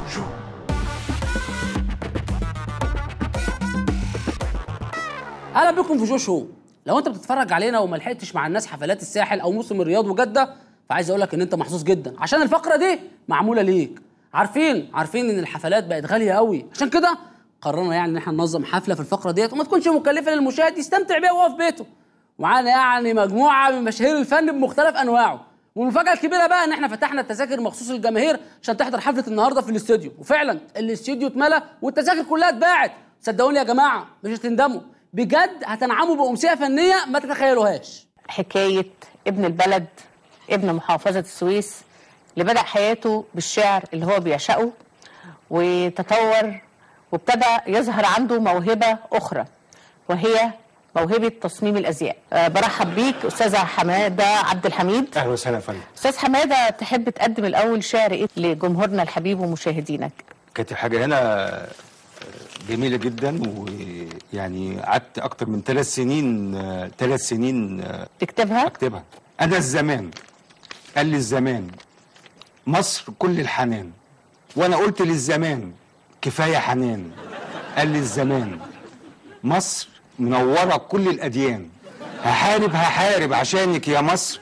اهلا بكم في جو شو لو انت بتتفرج علينا وما لحقتش مع الناس حفلات الساحل او موسم الرياض وجده فعايز اقول لك ان انت محظوظ جدا عشان الفقره دي معموله ليك عارفين عارفين ان الحفلات بقت غاليه قوي عشان كده قررنا يعني ان احنا ننظم حفله في الفقره ديت وما تكونش مكلفه للمشاهد يستمتع بيها وهو في بيته ومعانا يعني مجموعه من مشاهير الفن بمختلف انواعه والمفاجاه الكبيره بقى ان احنا فتحنا التذاكر مخصوص للجماهير عشان تحضر حفله النهارده في الاستوديو وفعلا الاستوديو اتملى والتذاكر كلها اتباعت صدقوني يا جماعه مش هتندموا بجد هتنعموا بامسيه فنيه ما تتخيلوهاش حكاية ابن البلد ابن محافظة السويس اللي بدأ حياته بالشعر اللي هو بيعشقه وتطور وابتدى يظهر عنده موهبة أخرى وهي موهبة تصميم الأزياء أه برحب بيك أستاذة حمادة عبد الحميد اهلا وسهلا يا فندم أستاذ حمادة تحب تقدم الأول شعر إيه لجمهورنا الحبيب ومشاهدينك كانت الحاجه هنا جميله جدا ويعني قعدت اكتر من ثلاث سنين ثلاث سنين تكتبها اكتبها انا الزمان قال لي الزمان مصر كل الحنان وانا قلت للزمان كفايه حنان قال لي الزمان مصر منوره كل الاديان هحارب هحارب عشانك يا مصر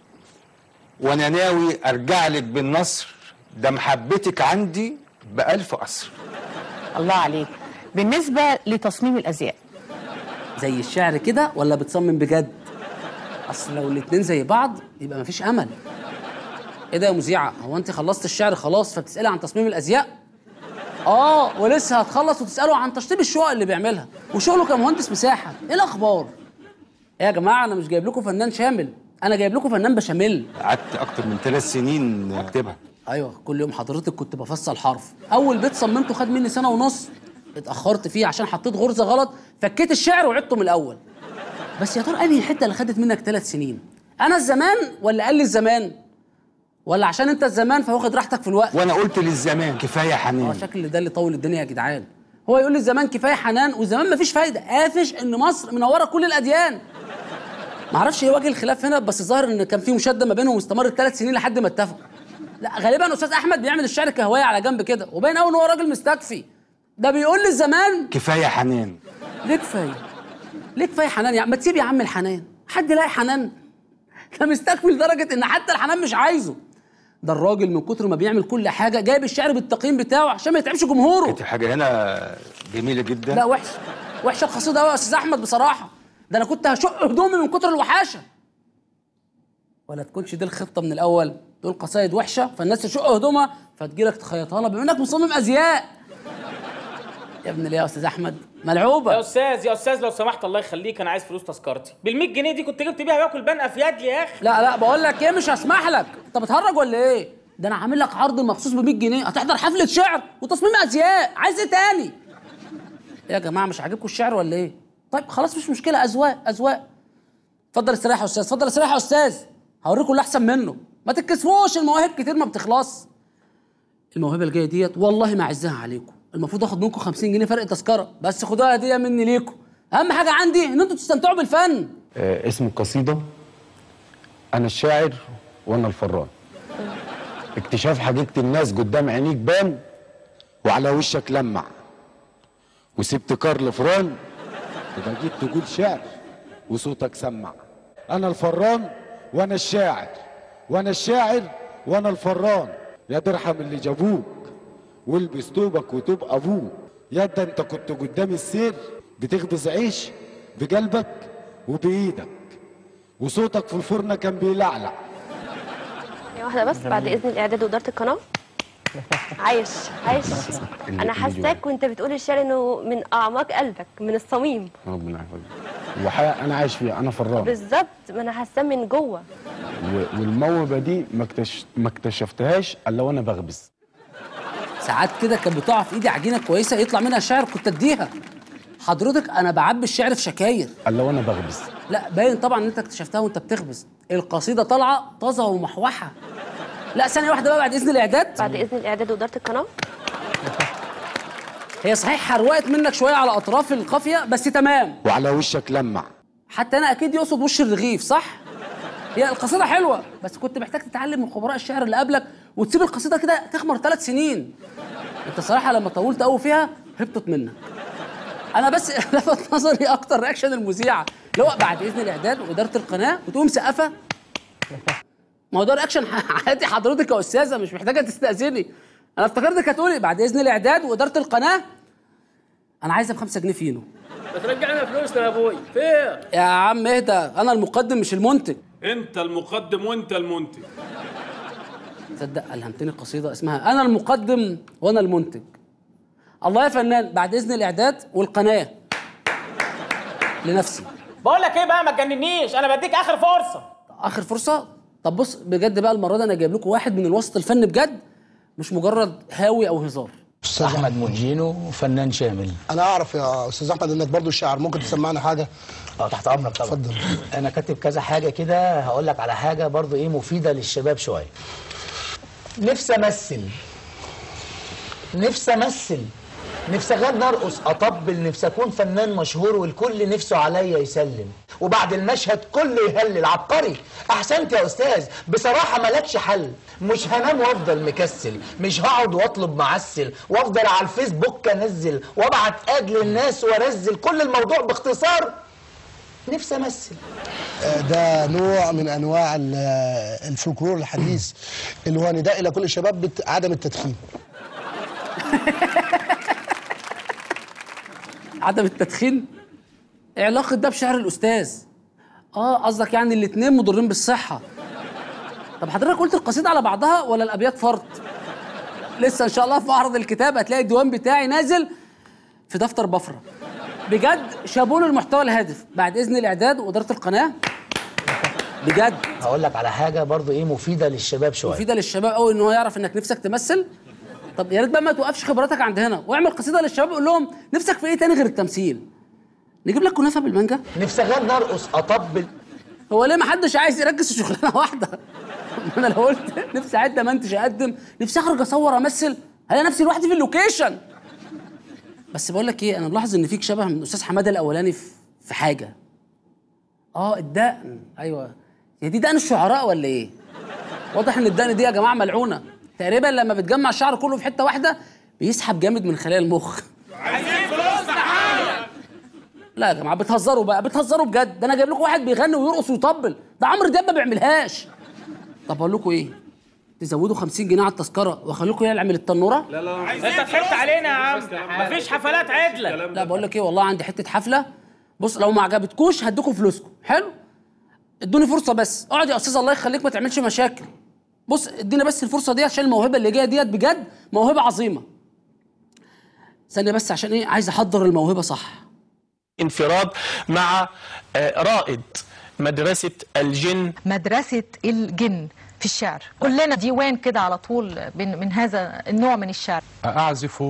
وانا ناوي ارجع لك بالنصر ده محبتك عندي بألف قصر الله عليك بالنسبة لتصميم الأزياء زي الشعر كده ولا بتصمم بجد اصل لو الاتنين زي بعض يبقى مفيش امل ايه ده يا مذيعه هو انت خلصت الشعر خلاص فبتسالي عن تصميم الازياء اه ولسه هتخلص وتساله عن تشطيب الشقق اللي بيعملها وشغله كمهندس مساحه ايه الاخبار ايه يا جماعه انا مش جايب لكم فنان شامل انا جايب لكم فنان بشاميل قعدت اكتر من ثلاث سنين اكتبها ايوه كل يوم حضرتك كنت بفصل حرف اول بيت صممته خد مني سنه ونص اتاخرت فيه عشان حطيت غرزه غلط فكيت الشعر وعدته من الاول بس يا ترى انهي الحته اللي خدت منك ثلاث سنين انا الزمان ولا قال لي الزمان ولا عشان انت الزمان فواخد راحتك في الوقت وانا قلت للزمان كفايه اه حنان شكل ده اللي طول الدنيا يا جدعان هو يقول لي الزمان كفايه حنان والزمان مفيش فايده قافش ان مصر منوره كل الاديان معرفش ايه وجه الخلاف هنا بس الظاهر ان كان في مشاده ما بينهم واستمرت ثلاث سنين لحد ما اتفقوا لا غالبا استاذ احمد بيعمل الشعر كهوايه على جنب كده وباين قوي ان هو راجل مستكفي ده بيقول لي الزمان كفايه حنان ليه كفايه ليه كفايه حنان يا عم ما تسيب يا عم الحنان حد يلاقي حنان ده مستكفي لدرجه ان حتى الحنان مش عايزه ده الراجل من كتر ما بيعمل كل حاجه جايب الشعر بالتقييم بتاعه عشان ما يتعبش جمهوره كانت الحاجه هنا جميله جدا لا وحش وحشه القصيده قوي يا استاذ احمد بصراحه ده انا كنت هشق هدومي من كتر الوحاشه ولا تكونش دي الخطه من الاول دول قصايد وحشه فالناس تشق هدومها فتجيلك تخيطها لها بما انك مصمم ازياء يا ابن ليه يا استاذ احمد ملعوبه يا استاذ يا استاذ لو سمحت الله يخليك انا عايز فلوس تذكرتي بال 100 جنيه دي كنت جبت بيها باكل بنقه في يدي يا اخي لا لا بقول لك ايه مش هسمح لك انت بتهرج ولا ايه ده انا عامل لك عرض مخصوص ب 100 جنيه هتحضر حفله شعر وتصميم ازياء عايز ايه تاني إيه يا جماعه مش عاجبكم الشعر ولا ايه طيب خلاص مش مشكله اذواق اذواق اتفضل استريح يا استاذ اتفضل استريح يا استاذ هوريكم اللي احسن منه ما تتكسفوش المواهب كتير ما بتخلص الموهبه الجايه ديت والله ما اعزها عليكم المفروض اخد منكم 50 جنيه فرق تذكره بس خدوها هديه مني ليكم اهم حاجه عندي ان انتوا تستمتعوا بالفن آه، اسم القصيدة أنا الشاعر وأنا الفران اكتشاف حقيقة الناس قدام عينيك بان وعلى وشك لمع وسبت كارل فران يبقى جيت تقول شعر وصوتك سمع أنا الفران وأنا الشاعر وأنا الشاعر وأنا الفران يا درحم اللي جابوك والبس توبك وتوب أبوك يا ده أنت كنت قدام السير بتخبز عيش بقلبك وبإيدك وصوتك في الفرن كان بيلعلع ثانية واحدة بس بعد إذن الإعداد وإدارة القناة عايش عايش أنا حاساك وأنت بتقول الشعر إنه من أعماق قلبك من الصميم ربنا يحفظك وحقيقة أنا عايش فيها أنا فران بالظبط ما أنا حاساه من جوه و- والموهبة دي ما اكتش... ما اكتشفتهاش إلا وأنا بخبز ساعات كده كانت بتقع في ايدي عجينه كويسه يطلع منها شعر كنت اديها حضرتك انا بعبي الشعر في شكاير إلا وأنا بخبز لا باين طبعا ان انت اكتشفتها وانت بتخبز القصيده طالعه طازه ومحوحه لا ثانيه واحده بقى بعد اذن الاعداد بعد إذن الإعداد وإدارة القناة هي صحيح حروقت منك شويه على اطراف القافيه بس تمام وعلى وشك لمع حتى انا اكيد يقصد وش الرغيف صح هي القصيده حلوه بس كنت محتاج تتعلم من خبراء الشعر اللي قبلك وتسيب القصيده كده تخمر ثلاث سنين انت صراحه لما طولت قوي فيها هبطت منك انا بس لفت نظري اكتر رياكشن المذيعه اللي هو بعد اذن الاعداد واداره القناه وتقوم سقفه ما هو ده رياكشن عادي حضرتك يا استاذه مش محتاجه تستاذني انا افتكرتك هتقولي بعد اذن الاعداد واداره القناه انا عايزه بخمسة جنيه فينو بترجعنا فلوسنا يا ابوي فين يا عم اهدى انا المقدم مش المنتج انت المقدم وانت المنتج تصدق الهمتني قصيده اسمها انا المقدم وانا المنتج الله يا فنان بعد اذن الاعداد والقناه لنفسي بقول لك ايه بقى ما تجننيش انا بديك اخر فرصه اخر فرصه طب بص بجد بقى المره دي انا جايب لكم واحد من الوسط الفني بجد مش مجرد هاوي او هزار استاذ احمد موجينو فنان شامل انا اعرف يا استاذ احمد انك برضو شاعر ممكن تسمعنا حاجه اه تحت امرك طبعا اتفضل. انا كاتب كذا حاجه كده هقول لك على حاجه برضو ايه مفيده للشباب شويه نفسي امثل نفسي امثل نفسي اغني ارقص اطبل نفسي اكون فنان مشهور والكل نفسه عليا يسلم وبعد المشهد كله يهلل عبقري احسنت يا استاذ بصراحه مالكش حل مش هنام وافضل مكسل مش هقعد واطلب معسل وافضل على الفيسبوك انزل وابعت اد للناس وارزل كل الموضوع باختصار نفسي امثل آه، ده نوع من انواع ال- آه، الفولكلور الحديث اللي هو نداء الى كل الشباب بعدم التدخين عدم التدخين إيه علاقه ده بشعر الاستاذ اه قصدك يعني الاتنين مضرين بالصحه طب حضرتك قلت القصيده على بعضها ولا الابيات فرد لسه ان شاء الله في معرض الكتاب هتلاقي الديوان بتاعي نازل في دفتر بفره بجد شابون المحتوى الهادف بعد اذن الاعداد واداره القناه بجد هقول لك على حاجه برضو ايه مفيده للشباب شويه مفيده للشباب قوي ان هو يعرف انك نفسك تمثل طب يا ريت بقى ما توقفش خبراتك عند هنا واعمل قصيده للشباب قول لهم نفسك في ايه تاني غير التمثيل نجيب لك كنافه بالمانجا نفسي اغني ارقص اطبل هو ليه ما حدش عايز يركز في شغلانه واحده انا لو قلت نفسي اعد منتج اقدم نفسي اخرج اصور امثل هلاقي نفسي لوحدي في اللوكيشن بس بقول لك ايه انا ملاحظ ان فيك شبه من استاذ حماده الاولاني في في حاجه اه الدقن ايوه هي دي دقن الشعراء ولا ايه واضح ان الدقن دي يا جماعه ملعونه تقريبا لما بتجمع الشعر كله في حته واحده بيسحب جامد من خلايا المخ لا يا جماعه بتهزروا بقى بتهزروا بجد ده انا جايب لكم واحد بيغني ويرقص ويطبل ده عمرو دياب ما بيعملهاش طب اقول لكم ايه تزودوا 50 جنيه على التذكره واخليكم يعمل التنوره لا لا انت ضحكت علينا يا عم مفيش حفلات عدله لا بقول لك ايه والله عندي حته حفله بص لو ما عجبتكوش هديكم فلوسكم حلو ادوني فرصه بس اقعد يا استاذ الله يخليك ما تعملش مشاكل بص ادينا بس الفرصه دي عشان الموهبه اللي جايه ديت بجد موهبه عظيمه ثانيه بس عشان ايه عايز احضر الموهبه صح انفراد مع آه، رائد مدرسة الجن مدرسة الجن في الشعر كلنا ديوان كده على طول من, من هذا النوع من الشعر أعزف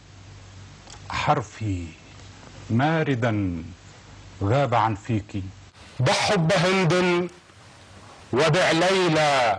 حرفي ماردا غاب عن فيك بحب هند وبع ليلى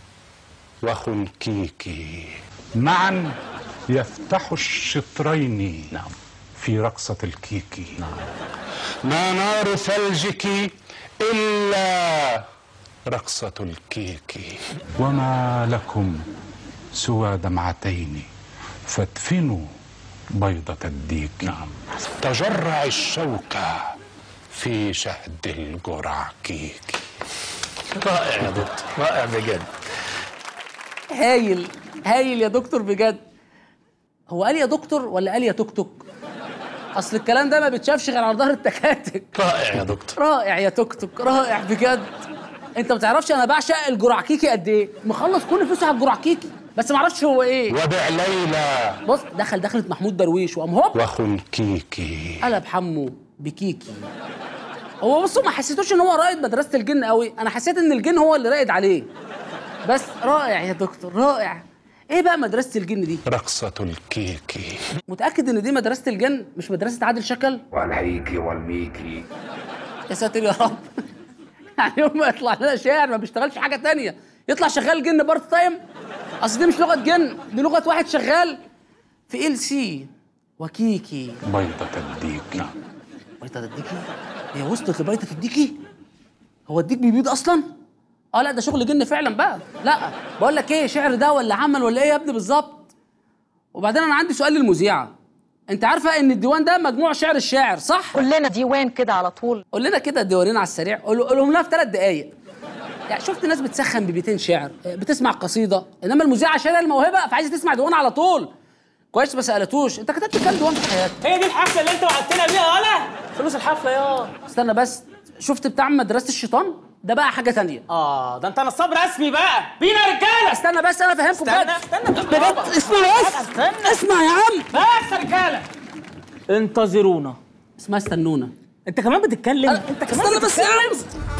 وخنكيكي معا يفتح الشطرين نعم في رقصة الكيكي ما نار ثلجك إلا رقصة الكيكي وما لكم سوى دمعتين فادفنوا بيضة الديك نعم تجرع الشوكة في شهد الجرع كيكي رائع يا دكتور رائع بجد هايل هايل يا دكتور بجد هو قال يا دكتور ولا قال يا توك توك اصل الكلام ده ما بيتشافش غير على ظهر التكاتك رائع يا دكتور رائع يا توك توك رائع بجد انت ما تعرفش انا بعشق الجرعكيكي قد ايه مخلص كل فلوسي على الجرعكيكي بس ما اعرفش هو ايه وبع ليلى بص دخل دخلت محمود درويش وقام هوب وخنكيكي قلب حمو بكيكي هو بصوا ما حسيتوش ان هو رائد مدرسه الجن قوي انا حسيت ان الجن هو اللي رائد عليه بس رائع يا دكتور رائع ايه بقى مدرسه الجن دي رقصة الكيكي متاكد ان دي مدرسه الجن مش مدرسه عادل شكل والهيكي والميكي يا ساتر يا رب يعني يوم ما يطلع لنا شاعر ما بيشتغلش حاجه تانية يطلع شغال جن بارت تايم اصل دي مش لغه جن دي لغه واحد شغال في ال سي وكيكي بيضة الديك نعم بيضة الديكي هي وصلت لبيضة الديكي هو الديك بيبيض اصلا اه لا ده شغل جن فعلا بقى لا بقول لك ايه شعر ده ولا عمل ولا ايه يا ابني بالظبط وبعدين انا عندي سؤال للمذيعه انت عارفه ان الديوان ده مجموع شعر الشاعر صح كلنا ديوان كده على طول قول لنا كده ديوانين على السريع قول- قولهم لها في ثلاث دقائق يعني شفت ناس بتسخن ببيتين شعر بتسمع قصيده انما المذيعه شايله الموهبه فعايزه تسمع ديوان على طول كويس ما سالتوش انت كتبت كام ديوان في حياتك هي دي الحفله اللي انت وعدتنا بيها ولا فلوس الحفله يا استنى بس شفت بتاع مدرسه الشيطان ده بقى حاجه تانية اه ده انت نصاب رسمي بقى بينا يا رجاله استنى بس انا فاهمكم استنى بجد استنى بجد اسمع بس استنى اسمع يا عم بس يا رجاله انتظرونا اسمها استنونا انت كمان بتتكلم انت كمان استنى بس يا بتتكلم. عم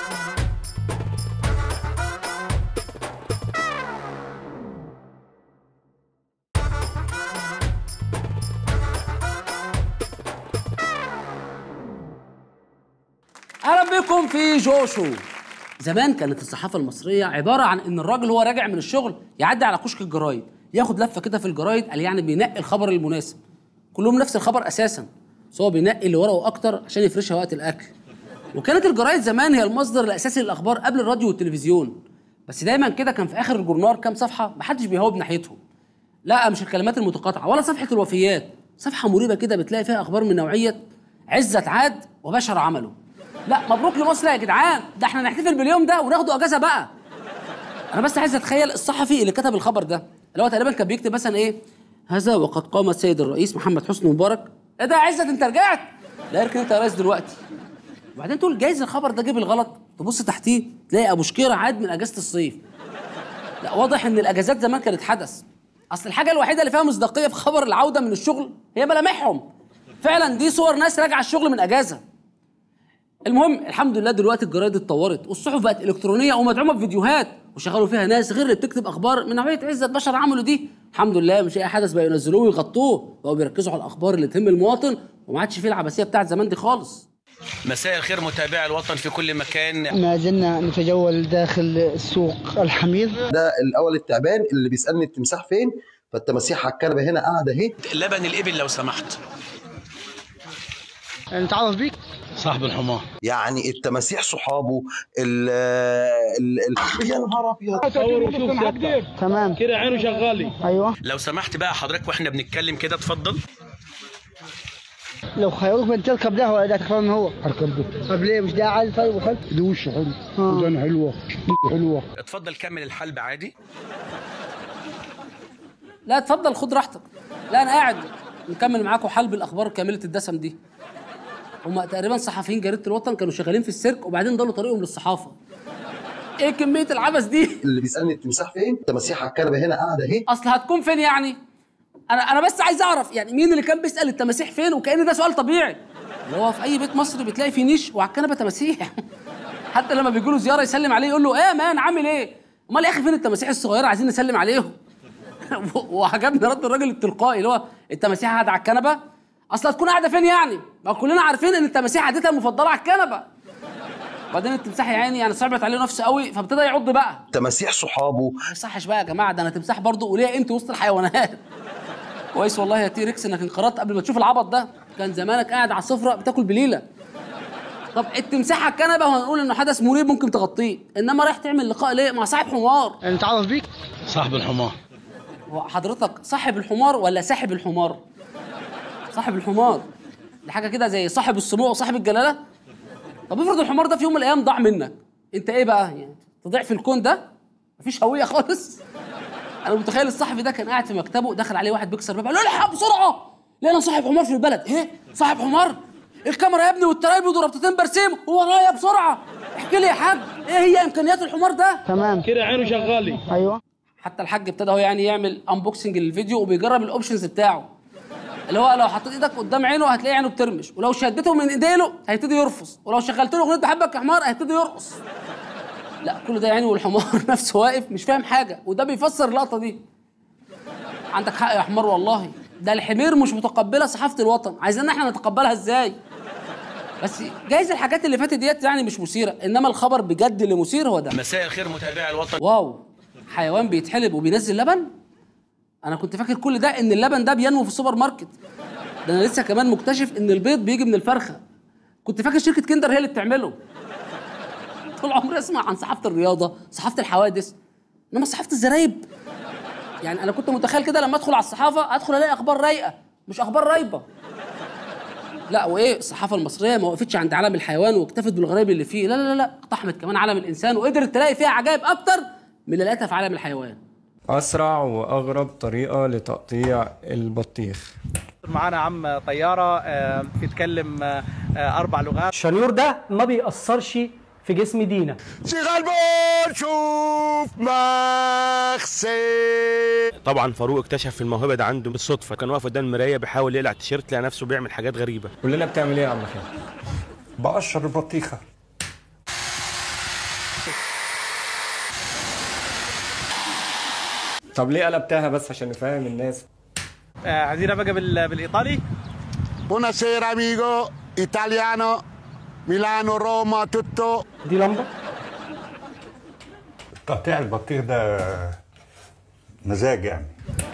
اهلا بكم في جوشو زمان كانت الصحافه المصريه عباره عن ان الراجل هو راجع من الشغل يعدي على كشك الجرايد ياخد لفه كده في الجرايد قال يعني بينقي الخبر المناسب كلهم نفس الخبر اساسا بس هو بينقي اللي ورقه اكتر عشان يفرشها وقت الاكل وكانت الجرايد زمان هي المصدر الاساسي للاخبار قبل الراديو والتلفزيون بس دايما كده كان في اخر الجورنال كام صفحه محدش بيهوب ناحيتهم لا مش الكلمات المتقاطعه ولا صفحه الوفيات صفحه مريبه كده بتلاقي فيها اخبار من نوعيه عزت عاد وبشر عمله لا مبروك لمصر يا جدعان ده احنا نحتفل باليوم ده وناخده اجازه بقى انا بس عايز اتخيل الصحفي اللي كتب الخبر ده اللي هو تقريبا كان بيكتب مثلا ايه هذا وقد قام السيد الرئيس محمد حسني مبارك ايه ده يا عزت انت رجعت لا اركن انت يا ريس دلوقتي وبعدين تقول جايز الخبر ده جه بالغلط تبص تحتيه تلاقي ابو شكيره عاد من اجازه الصيف لا واضح ان الاجازات زمان كانت حدث اصل الحاجه الوحيده اللي فيها مصداقيه في خبر العوده من الشغل هي ملامحهم فعلا دي صور ناس راجعه الشغل من اجازه المهم الحمد لله دلوقتي الجرايد اتطورت والصحف بقت الكترونيه ومدعومه بفيديوهات وشغلوا فيها ناس غير اللي بتكتب اخبار من نوعيه عزت بشر عملوا دي الحمد لله مش اي حدث بقى ينزلوه ويغطوه بقوا بيركزوا على الاخبار اللي تهم المواطن وما عادش فيه العبثيه بتاعت زمان دي خالص مساء الخير متابعي الوطن في كل مكان ما زلنا نتجول داخل السوق الحمير ده الاول التعبان اللي بيسالني التمساح فين فالتماسيح على الكنبه هنا قاعده اهي لبن الإبل لو سمحت نتعرف بيك صاحب الحمار يعني التماسيح صحابه ال ال ال يا نهار ابيض صور وشوف سيادتك. تمام كده عينه شغالي ايوه لو سمحت بقى حضرتك واحنا بنتكلم كده اتفضل لو خيروك بين تركب ده ولا ده تختار من هو اركب ده طب ليه مش ده عادي طيب وخل ده وش حلو ودان حلوه حلوه اتفضل كمل الحلب عادي لا اتفضل خد راحتك لا انا قاعد نكمل معاكم حلب الاخبار كامله الدسم دي هم تقريبا صحفيين جريده الوطن كانوا شغالين في السيرك وبعدين ضلوا طريقهم للصحافه ايه كميه العبث دي اللي بيسالني التمساح فين التماسيح على الكنبه هنا قاعده اهي اصل هتكون فين يعني انا انا بس عايز اعرف يعني مين اللي كان بيسال التماسيح فين وكأن ده سؤال طبيعي اللي هو في اي بيت مصري بتلاقي فيه نيش وعلى الكنبه تماسيح حتى لما بيجوا له زياره يسلم عليه يقول له ايه يا مان عامل ايه امال يا اخي فين التماسيح الصغيره عايزين نسلم عليهم وعجبني رد الراجل التلقائي اللي هو التماسيح قاعده على الكنبه اصل هتكون قاعده فين يعني ما كلنا عارفين ان التماسيح عادتها المفضله على الكنبه وبعدين التمساح يا عيني يعني صعبت عليه نفسه قوي فابتدى يعض بقى تماسيح صحابه ما يصحش بقى يا جماعه ده انا تمساح برضه وليه قيمتي وسط الحيوانات كويس والله يا تي ريكس انك انقرضت قبل ما تشوف العبط ده كان زمانك قاعد على السفره بتاكل بليله طب التمساح على الكنبه وهنقول انه حدث مريب ممكن تغطيه انما رايح تعمل لقاء ليه مع صاحب حمار نتعرف بيك صاحب الحمار هو حضرتك صاحب الحمار ولا ساحب الحمار صاحب الحمار دي حاجه كده زي صاحب السمو وصاحب الجلاله طب افرض الحمار ده في يوم من الايام ضاع منك انت ايه بقى يعني تضيع في الكون ده مفيش هويه خالص انا متخيل الصحفي ده كان قاعد في مكتبه دخل عليه واحد بيكسر باب قال له الحق بسرعه لقينا صاحب حمار في البلد ايه صاحب حمار الكاميرا يا ابني والترايبود وربطتين برسيم ورايا بسرعه احكي لي يا حاج ايه هي امكانيات الحمار ده تمام كده عينه شغالي ايوه حتى الحاج ابتدى هو يعني يعمل انبوكسنج للفيديو وبيجرب الاوبشنز بتاعه اللي هو لو حطيت ايدك قدام عينه هتلاقي عينه بترمش ولو شدته من ايديله هيبتدي يرفص ولو شغلت له اغنيه بحبك يا حمار هيبتدي يرقص لا كل ده يعني والحمار نفسه واقف مش فاهم حاجه وده بيفسر اللقطه دي عندك حق يا حمار والله ده الحمير مش متقبله صحافه الوطن عايزين احنا نتقبلها ازاي بس جايز الحاجات اللي فاتت ديت يعني مش مثيره انما الخبر بجد اللي مثير هو ده مساء الخير متابعي الوطن واو حيوان بيتحلب وبينزل لبن انا كنت فاكر كل ده ان اللبن ده بينمو في السوبر ماركت ده انا لسه كمان مكتشف ان البيض بيجي من الفرخه كنت فاكر شركه كندر هي اللي بتعمله طول عمري اسمع عن صحافه الرياضه صحافه الحوادث انما صحافه الزرايب يعني انا كنت متخيل كده لما ادخل على الصحافه ادخل الاقي اخبار رايقه مش اخبار رايبه لا وايه الصحافه المصريه ما وقفتش عند عالم الحيوان واكتفت بالغرائب اللي فيه لا لا لا لا اقتحمت كمان عالم الانسان وقدرت تلاقي فيها عجائب اكتر من اللي لقيتها في عالم الحيوان أسرع وأغرب طريقة لتقطيع البطيخ معانا عم طيارة آه، بيتكلم آه، آه، أربع لغات الشنيور ده ما بيأثرش في جسم دينا شغال بول شوف مخسي طبعا فاروق اكتشف الموهبه ده عنده بالصدفه كان واقف قدام المرايه بيحاول يقلع التيشيرت لقى نفسه بيعمل حاجات غريبه كلنا بتعمل إيه يا عم خالد؟ بقشر البطيخه طب ليه قلبتها بس عشان نفهم الناس آه، عايزينها بقى بال- بالإيطالي Buonasera amico, italiano, Milano, Roma, tutto. دي لمبة تقطيع البطيخ ده مزاج يعني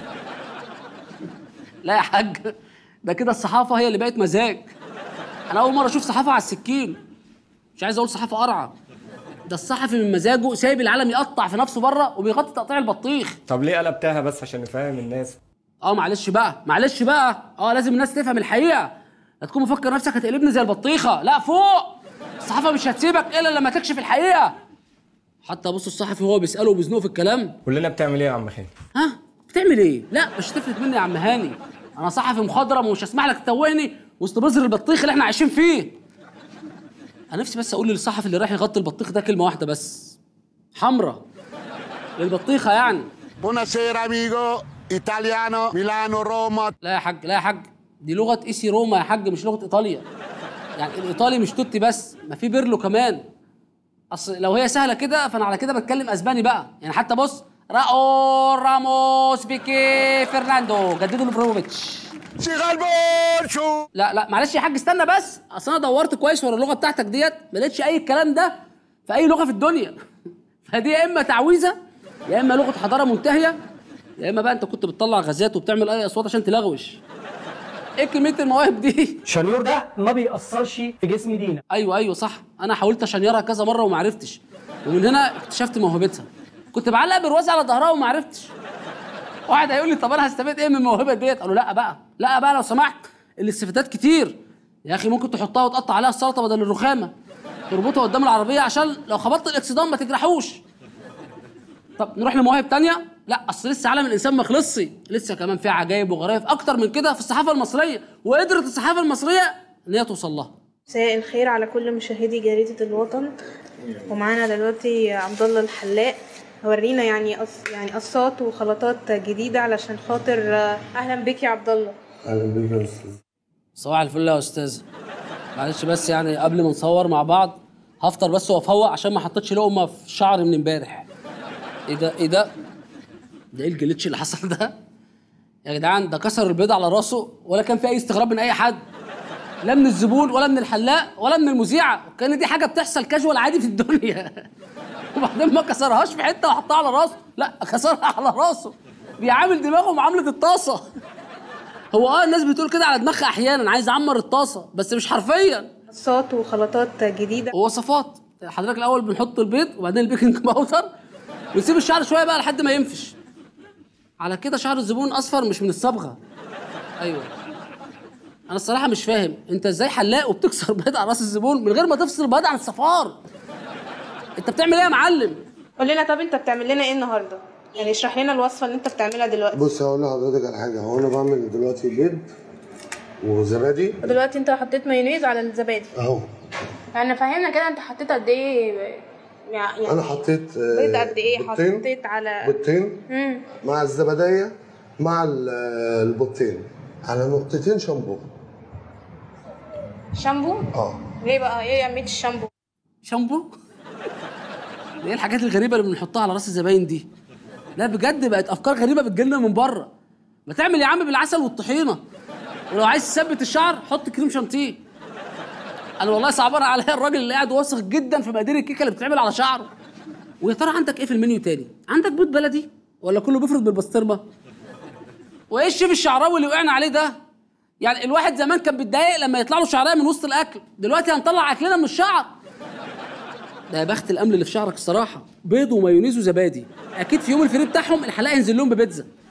لا يا حاج ده كده الصحافه هي اللي بقت مزاج انا اول مره اشوف صحافه على السكين مش عايز اقول صحافه قرعه ده الصحفي من مزاجه سايب العالم يقطع في نفسه بره وبيغطي تقطيع البطيخ طب ليه قلبتها بس عشان نفهم الناس اه معلش بقى معلش بقى اه لازم الناس تفهم الحقيقه لا تكون مفكر نفسك هتقلبني زي البطيخه لا فوق الصحافه مش هتسيبك الا لما تكشف الحقيقه حتى بص الصحفي وهو بيساله وبيزنقه في الكلام كلنا بتعمل إيه يا عم خالد؟ ها بتعمل ايه لا مش هتفلت مني يا عم هاني انا صحفي مخضرم ومش هسمح لك تتوهني وسط بذر البطيخ اللي احنا عايشين فيه انا نفسي بس اقول للصحفي اللي رايح يغطي البطيخ ده كلمه واحده بس حمرة البطيخه يعني Buonasera amico, italiano, Milano, Roma. لا يا حاج لا يا حاج دي لغه ايسي روما يا حاج مش لغه ايطاليا يعني الايطالي مش توتي بس ما في بيرلو كمان اصل لو هي سهله كده فانا على كده بتكلم اسباني بقى يعني حتى بص راو راموس بيكي فرناندو جددوا لبروفيتش شغال بول شوف لا لا معلش يا حاج استنى بس اصل انا دورت كويس ورا اللغه بتاعتك ديت ما لقيتش اي الكلام ده في اي لغه في الدنيا فدي يا اما تعويذه يا اما لغه حضاره منتهيه يا اما بقى انت كنت بتطلع غازات وبتعمل اي اصوات عشان تلغوش ايه كميه المواهب دي الشنيور ده ما بيأثرش في جسم دينا ايوه ايوه صح انا حاولت اشنيرها كذا مره وما عرفتش ومن هنا اكتشفت موهبتها كنت بعلق برواز على ظهرها وما عرفتش واحد هيقول لي طب انا هستفاد ايه من الموهبه ديت قالوا لا بقى لا بقى لو سمحت الاستفادات كتير يا اخي ممكن تحطها وتقطع عليها السلطه بدل الرخامه تربطها قدام العربيه عشان لو خبطت الاكسدام ما تجرحوش طب نروح لمواهب تانية لا اصل لسه عالم الانسان ما خلصش لسه كمان في عجائب وغرائب اكتر من كده في الصحافه المصريه وقدرت الصحافه المصريه ان هي توصل لها مساء الخير على كل مشاهدي جريدة الوطن ومعانا دلوقتي عبد الله الحلاق هورينا يعني أص... يعني قصات وخلطات جديدة علشان خاطر أهلا بك يا عبد الله اهلا بيك يا استاذ صباح الفل يا استاذ معلش بس يعني قبل ما نصور مع بعض هفطر بس وافوق عشان ما حطيتش لقمه في شعري من امبارح ايه ده ايه ده ده ايه الجليتش اللي حصل ده يا جدعان ده كسر البيض على راسه ولا كان في اي استغراب من اي حد لا من الزبون ولا من الحلاق ولا من المذيعه كان دي حاجه بتحصل كاجوال عادي في الدنيا وبعدين ما كسرهاش في حته وحطها على راسه لا كسرها على راسه بيعامل دماغه معامله الطاسه هو اه الناس بتقول كده على دماغها احيانا عايز اعمر الطاسه بس مش حرفيا قصات وخلطات جديدة وصفات حضرتك الاول بنحط البيض وبعدين البيكنج باودر ونسيب الشعر شويه بقى لحد ما ينفش على كده شعر الزبون اصفر مش من الصبغه ايوه انا الصراحه مش فاهم انت ازاي حلاق وبتكسر بيض على راس الزبون من غير ما تفصل البيض عن الصفار انت بتعمل ايه يا معلم قول لنا طب أنت بتعمل لنا إيه النهاردة؟ يعني اشرح لنا الوصفة اللي أنت بتعملها دلوقتي بص هقول لحضرتك على حاجه هو انا بعمل دلوقتي بيض وزبادي دلوقتي أنت حطيت مايونيز على الزبادي اهو يعني فهمنا كده أنت حطيت قد إيه يعني انا حطيت آه، بيض قد إيه بيضتين حطيت على بيضتين مم. مع الزبدية مع ال- البيضتين على نقطتين شامبو شامبو اه ليه بقى ايه اهميه الشامبو شامبو ده ايه الحاجات الغريبه اللي بنحطها على راس الزباين دي لا بجد بقت افكار غريبه بتجيلنا من بره ما تعمل يا عم بالعسل والطحينه ولو عايز تثبت الشعر حط كريم شانتيه انا والله صعبان عليا الراجل اللي قاعد واثق جدا في مقادير الكيكه اللي بتتعمل على شعره ويا ترى عندك ايه في المنيو تاني عندك بيض بلدي ولا كله بيفرد بالبسطرمه وايه الشيف الشعراوي اللي وقعنا عليه ده يعني الواحد زمان كان بيتضايق لما يطلع له شعرايه من وسط الاكل دلوقتي هنطلع اكلنا من الشعر ده يا بخت الامل اللي في شعرك الصراحه بيض ومايونيز وزبادي اكيد في يوم الفري بتاعهم الحلاق ينزل لهم ببيتزا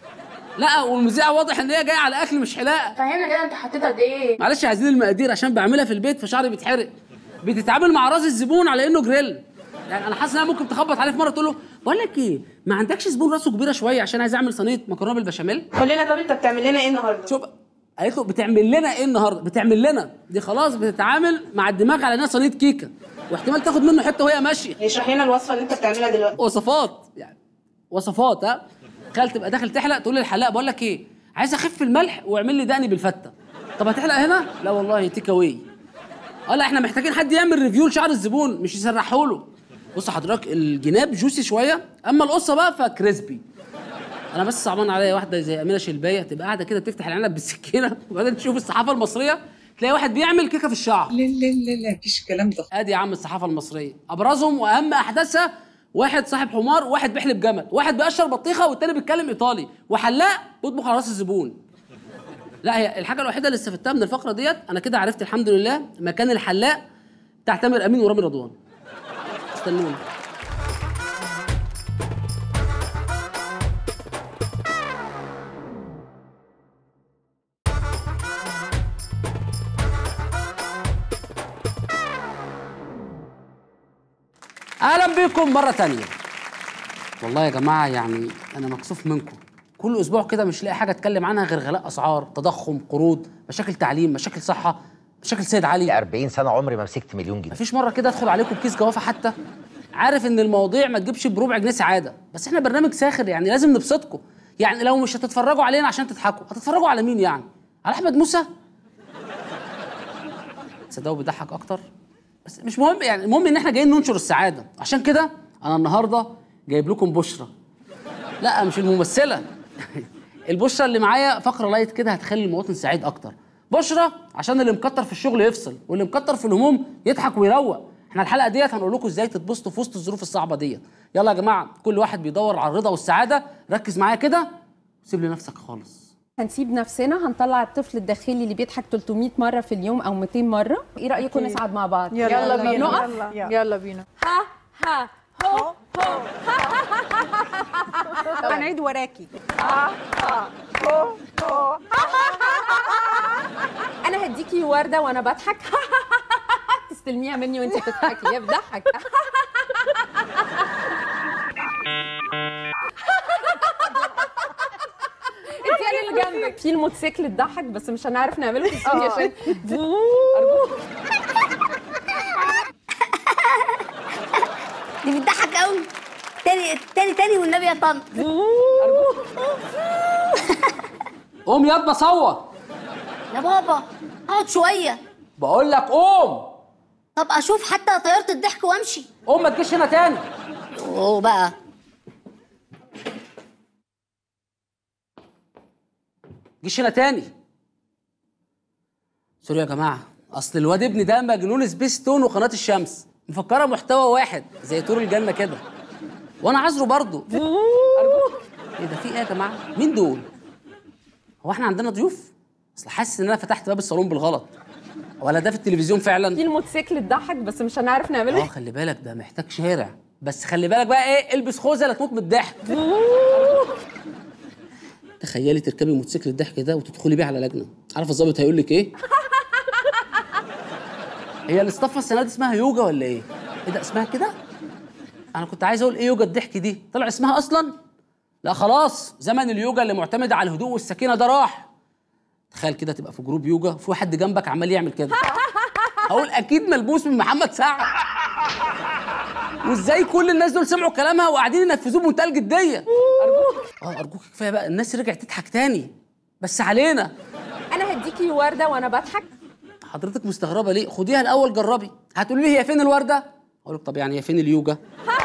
لا والمذيعه واضح ان هي جايه على اكل مش حلاقه فهمنا كده انت حطيت قد ايه معلش عايزين المقادير عشان بعملها في البيت فشعري بيتحرق بتتعامل مع راس الزبون على انه جريل يعني انا حاسس انها ممكن تخبط عليه في مره تقول له بقول لك ايه ما عندكش زبون راسه كبيره شويه عشان عايز اعمل صينيه مكرونه بالبشاميل قول لنا طب انت بتعمل لنا ايه النهارده شوف قالت له بتعمل لنا ايه النهارده بتعمل لنا دي خلاص بتتعامل مع الدماغ على انها صينيه كيكه واحتمال تاخد منه حته وهي ماشيه اشرح لنا الوصفه اللي انت بتعملها دلوقتي وصفات يعني وصفات ها تخيل تبقى داخل تحلق تقول للحلاق بقول لك ايه عايز اخف الملح واعمل لي دقني بالفته طب هتحلق هنا لا والله تيك اواي اه لا احنا محتاجين حد يعمل ريفيو لشعر الزبون مش يسرحه له بص حضرتك الجناب جوسي شويه اما القصه بقى فكريسبي انا بس صعبان عليا واحده زي امينه شلبايه تبقى قاعده كده بتفتح العنب بالسكينه وبعدين تشوف الصحافه المصريه تلاقي واحد بيعمل كيكه في الشعر لا لا لا لا مفيش الكلام ده ادي يا عم الصحافه المصريه ابرزهم واهم احداثها واحد صاحب حمار واحد بيحلب جمل واحد بيقشر بطيخه والتاني بيتكلم ايطالي وحلاق بيطبخ على راس الزبون لا هي الحاجه الوحيده اللي استفدتها من الفقره ديت انا كده عرفت الحمد لله مكان الحلاق بتاع تامر امين ورامي رضوان استنوني اهلا بكم مره تانية والله يا جماعه يعني انا مكسوف منكم كل اسبوع كده مش لاقي حاجه اتكلم عنها غير غلاء اسعار تضخم قروض مشاكل تعليم مشاكل صحه مشاكل سيد علي 40 سنه عمري ما مسكت مليون جنيه مفيش مره كده ادخل عليكم بكيس جوافه حتى عارف ان المواضيع ما تجيبش بربع جنيه سعاده بس احنا برنامج ساخر يعني لازم نبسطكم يعني لو مش هتتفرجوا علينا عشان تضحكوا هتتفرجوا على مين يعني على احمد موسى تصدقوا بيضحك اكتر بس مش مهم يعني المهم ان احنا جايين ننشر السعاده عشان كده انا النهارده جايب لكم بشرى لا مش الممثله البشرى اللي معايا فقره لايت كده هتخلي المواطن سعيد اكتر بشرى عشان اللي مكتر في الشغل يفصل واللي مكتر في الهموم يضحك ويروق احنا الحلقه ديت هنقول لكم ازاي تتبسطوا في وسط الظروف الصعبه ديت يلا يا جماعه كل واحد بيدور على الرضا والسعاده ركز معايا كده سيب لي نفسك خالص هنسيب نفسنا هنطلع الطفل الداخلي اللي بيضحك 300 مره في اليوم او 200 مره ايه رايكم أكيد. نسعد مع بعض يلا بينا. نقف يلا. يلا بينا ها ها هو هو طب هنعيد وراكي انا هديكي ورده وانا بضحك تستلميها مني وانت بتضحكي هي بتضحك انت يعني اللي جنبك في الموتوسيكل تضحك بس مش هنعرف نعمله في الاستوديو آه. عشان ارجوك دي بتضحك قوي تاني تاني تاني والنبي يا طنط قوم ياض بصور يا بابا اقعد شويه بقول لك قوم طب اشوف حتى طياره الضحك وامشي قوم ما تجيش هنا تاني اوه بقى جيش هنا تاني سوري يا جماعه اصل الواد ابني ده مجنون سبيستون وقناه الشمس مفكره محتوى واحد زي طور الجنه كده وانا عذره برضه ايه ده في ايه يا جماعه مين دول هو احنا عندنا ضيوف اصل حاسس ان انا فتحت باب الصالون بالغلط ولا ده في التلفزيون فعلا في الموتوسيكل تضحك بس مش هنعرف نعمله اه خلي بالك ده محتاج شارع بس خلي بالك بقى ايه البس خوذه لا تموت من الضحك تخيلي تركبي موتوسيكل الضحك ده وتدخلي بيه على لجنه عارف الظابط هيقول لك ايه هي الاصطفه السنه دي اسمها يوجا ولا ايه ايه ده اسمها كده انا كنت عايز اقول ايه يوجا الضحك دي طلع اسمها اصلا لا خلاص زمن اليوجا اللي معتمد على الهدوء والسكينه ده راح تخيل كده تبقى في جروب يوجا في حد جنبك عمال يعمل كده هقول اكيد ملبوس من محمد سعد وازاي كل الناس دول سمعوا كلامها وقاعدين ينفذوه بمنتهى الجديه ارجوك اه ارجوك كفايه بقى الناس رجعت تضحك تاني بس علينا انا هديكي ورده وانا بضحك حضرتك مستغربه ليه خديها الاول جربي هتقولي لي هي فين الورده اقول لك طب يعني هي فين اليوجا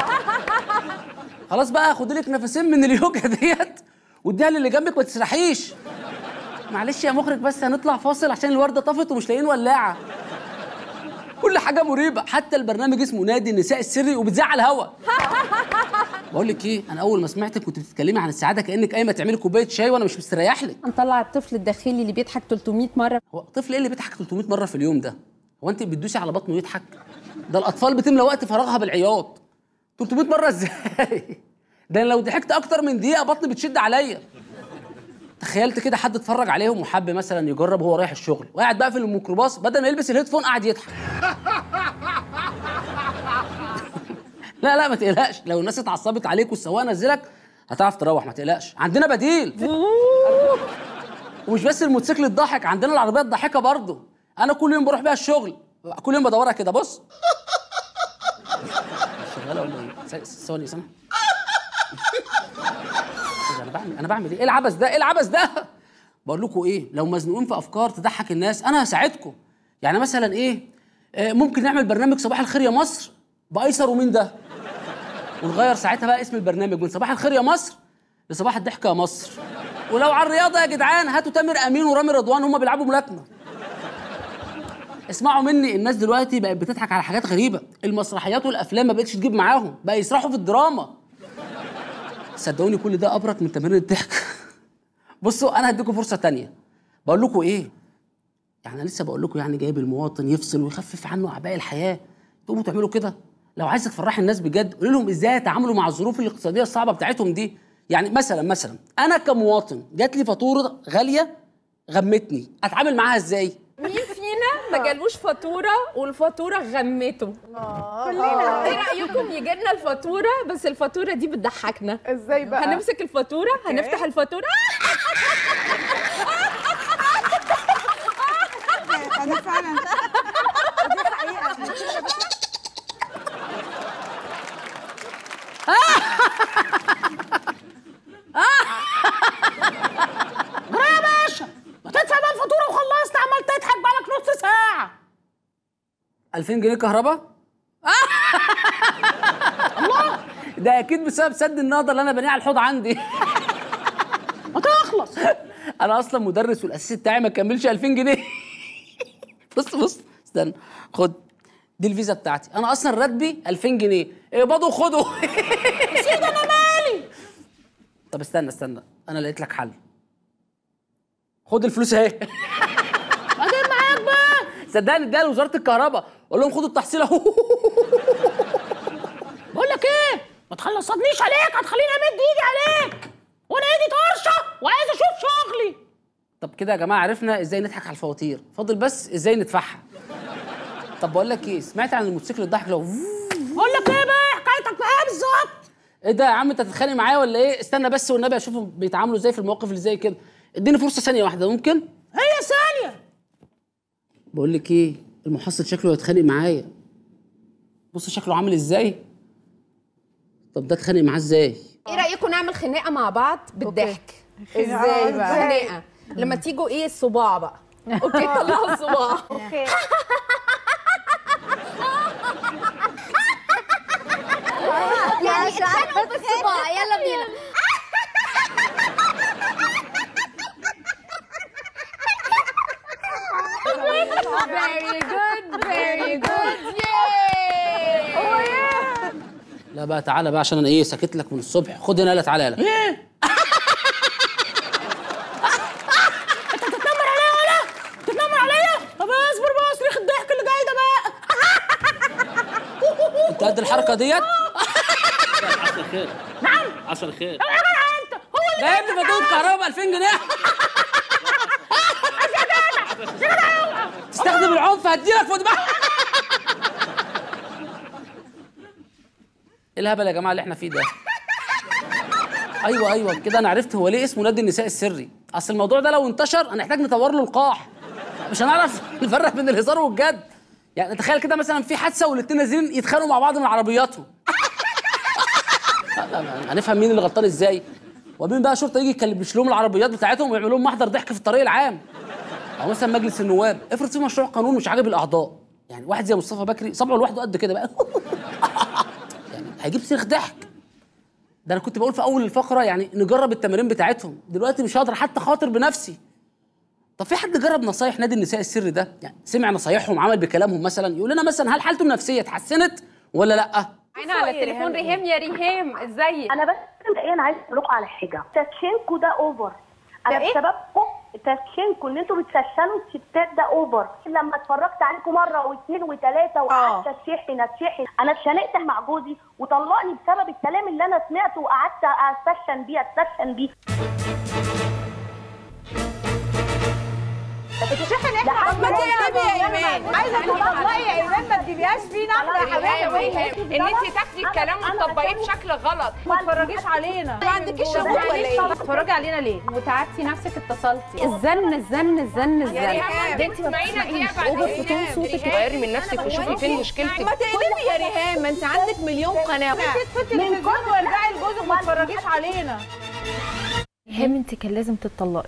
خلاص بقى خدي لك نفسين من اليوجا ديت واديها للي جنبك ما تسرحيش معلش يا مخرج بس هنطلع فاصل عشان الورده طفت ومش لاقيين ولاعه كل حاجه مريبه حتى البرنامج اسمه نادي النساء السري وبتزعل هوا بقول لك ايه انا اول ما سمعتك كنت بتتكلمي عن السعاده كانك قايمه تعملي كوبايه شاي وانا مش مستريح لك هنطلع الطفل الداخلي اللي بيضحك 300 مره هو طفل ايه اللي بيضحك 300 مره في اليوم ده هو انت بتدوسي على بطنه يضحك ده الاطفال بتملى وقت فراغها بالعياط 300 مره ازاي ده أنا لو ضحكت اكتر من دقيقه بطني بتشد عليا تخيلت كده حد اتفرج عليهم وحب مثلا يجرب وهو رايح الشغل وقاعد بقى في الميكروباص بدل ما يلبس الهيدفون قاعد يضحك لا لا ما تقلقش لو الناس اتعصبت عليك والسواق نزلك هتعرف تروح ما تقلقش عندنا بديل ومش بس الموتوسيكل الضحك عندنا العربيه الضاحكه برضه انا كل يوم بروح بيها الشغل كل يوم بدورها كده بص شغاله ولا ايه س- ثواني سامح انا بعمل انا بعمل ايه ايه العبث ده ايه العبث ده بقول لكم ايه لو مزنوقين في افكار تضحك الناس انا هساعدكم يعني مثلا ايه آه، ممكن نعمل برنامج صباح الخير يا مصر بايسر ومين ده ونغير ساعتها بقى اسم البرنامج من صباح الخير يا مصر لصباح الضحك يا مصر ولو على الرياضه يا جدعان هاتوا تامر امين ورامي رضوان هم بيلعبوا ملاكمه اسمعوا مني الناس دلوقتي بقت بتضحك على حاجات غريبه المسرحيات والافلام ما بقتش تجيب معاهم بقى يسرحوا في الدراما صدقوني كل ده ابرك من تمرين الضحك بصوا انا هديكم فرصه تانية بقول لكم ايه يعني انا لسه بقول لكم يعني جايب المواطن يفصل ويخفف عنه اعباء الحياه تقوموا تعملوا كده لو عايزه تفرحي الناس بجد قولي لهم ازاي يتعاملوا مع الظروف الاقتصاديه الصعبه بتاعتهم دي يعني مثلا مثلا انا كمواطن جات لي فاتوره غاليه غمتني اتعامل معاها ازاي مين فينا ما جالوش فاتوره والفاتوره غمته كلنا ايه رايكم يجي لنا الفاتوره بس الفاتوره دي بتضحكنا ازاي بقى؟ هنمسك الفاتوره هنفتح الفاتوره انا فعلا دي حقيقه يا باشا ما تدفع بقى الفاتوره وخلصت عمال تضحك بقالك نص ساعه 2000 جنيه كهرباء الله ده اكيد بسبب سد النهضه اللي انا بنيه على الحوض عندي ما تخلص انا اصلا مدرس والاساسي بتاعي ما كملش 2000 جنيه بص بص استنى خد دي الفيزا بتاعتي انا اصلا راتبي 2000 جنيه اقبضوا خدوا سيد انا مالي طب استنى استنى انا لقيت لك حل خد الفلوس اهي بعدين معاك بقى صدقني اديها لوزاره الكهرباء قول لهم خدوا التحصيل اهو بقول لك ايه ما تخلصنيش عليك هتخليني امد ايدي عليك وانا ايدي طرشه وعايز اشوف شغلي طب كده يا جماعه عرفنا ازاي نضحك على الفواتير فاضل بس ازاي ندفعها طب بقول لك ايه سمعت عن الموتوسيكل الضحك لو بقول لك ايه بقى حكايتك معايا بالظبط ايه ده يا عم انت تتخانق معايا ولا ايه استنى بس والنبي اشوفهم بيتعاملوا ازاي في المواقف اللي زي كده اديني فرصه ثانيه واحده ممكن هي ثانيه بقول لك ايه المحصل شكله هيتخانق معايا بص شكله عامل ازاي طب ده اتخانق معاه ازاي ايه رايكم نعمل خناقه مع بعض بالضحك ازاي بقى؟ خناقه لما تيجوا ايه الصباع بقى اوكي طلعوا الصباع اوكي يعني اتخانقوا بالصباع يلا بينا very good very good لا بقى تعالى بقى عشان انا ايه ساكت لك من الصبح خد هنا يلا تعالى يلا ايه انت بتتنمر عليا ولا بتتنمر عليا طب اصبر بقى صريخ الضحك اللي جاي ده بقى انت قد الحركه ديت عسل خير نعم عسل خير ده يا ابني فاتوره كهرباء 2000 جنيه تستخدم العنف هديلك في دماغك ايه الهبل يا جماعه اللي احنا فيه ده ايوه ايوه كده انا عرفت هو ليه اسمه نادي النساء السري اصل الموضوع ده لو انتشر هنحتاج نطور له القاح مش هنعرف نفرق بين الهزار والجد يعني تخيل كده مثلا في حادثه والاتنين نازلين يتخانقوا مع بعض من عربياتهم لا، لا، لا، هنفهم مين اللي غلطان ازاي ومين بقى شرطه يجي يكلبش لهم العربيات بتاعتهم ويعملوا لهم محضر ضحك في الطريق العام او مثلا مجلس النواب افرض في مشروع قانون مش عاجب الاعضاء يعني واحد زي مصطفى بكري صبعه لوحده قد كده بقى يعني هيجيب صريخ ضحك ده انا كنت بقول في اول الفقره يعني نجرب التمارين بتاعتهم دلوقتي مش هقدر حتى خاطر بنفسي طب في حد جرب نصايح نادي النساء السري ده يعني سمع نصايحهم عمل بكلامهم مثلا يقول لنا مثلا هل حالته النفسيه اتحسنت ولا لا معانا على التليفون ريهام يا ريهام ازيك انا بس مبدئيا عايز اقول لكم على حاجه تسخينكم ده اوفر انا إيه؟ بسببكم تسخينكم ان انتوا بتسخنوا الستات ده اوفر لما اتفرجت عليكم مره واثنين وثلاثه وقعدت اتشحن اتشحن انا اتشنقت مع جوزي وطلقني بسبب الكلام اللي انا سمعته وقعدت اسخن بيه اتسخن بيه انت شايفه ان احنا طب ما تقلبي يا ايمان عايزه تطلقي يا ايمان ما تجيبيهاش فينا احنا يا حبيبتي ان انت تاخدي الكلام وتطبقيه بشكل غلط ما تتفرجيش علينا ما عندكيش شغل ولا ايه تتفرجي علينا ليه وتعبتي نفسك اتصلتي الزن الزن الزن الزن ده انت اسمعينا دقيقه بعد اوفر في تون صوتك غيري من نفسك وشوفي فين مشكلتك ما تقلبي يا ريهام ما انت عندك مليون قناه انت تفوتي من كل وارجعي لجوزك وما تتفرجيش علينا ريهام انت كان لازم تتطلقي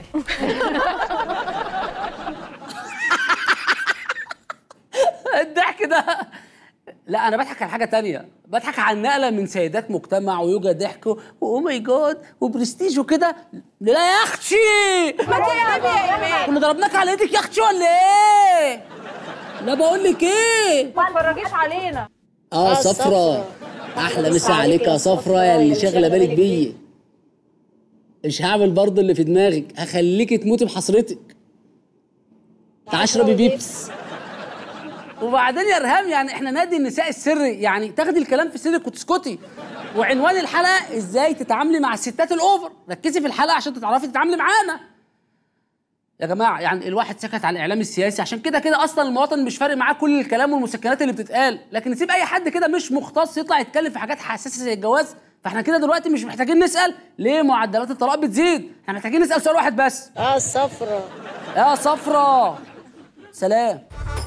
الضحك ده لا انا بضحك على حاجه تانية بضحك على النقله من سيدات مجتمع ويوجا ضحك واو ماي جاد وبرستيج وكده لا يا اختي ما تقلبي يا ايمان كنا ضربناك على ايدك يا اختي ولا ايه لا بقول لك ايه ما تتفرجيش علينا اه صفرة احلى مسا عليك يا صفرة يا اللي شاغله بالك بيا مش هعمل برضه اللي في دماغك هخليكي تموتي بحسرتك تعالي اشربي بيبس وبعدين يا رهام يعني احنا نادي النساء السري يعني تاخدي الكلام في سرك وتسكتي وعنوان الحلقه ازاي تتعاملي مع الستات الاوفر ركزي في الحلقه عشان تعرفي تتعاملي معانا يا جماعه يعني الواحد سكت على الاعلام السياسي عشان كده كده اصلا المواطن مش فارق معاه كل الكلام والمسكنات اللي بتتقال لكن نسيب اي حد كده مش مختص يطلع يتكلم في حاجات حساسه زي الجواز فاحنا كده دلوقتي مش محتاجين نسال ليه معدلات الطلاق بتزيد احنا محتاجين نسال سؤال واحد بس اه صفرة يا صفرة سلام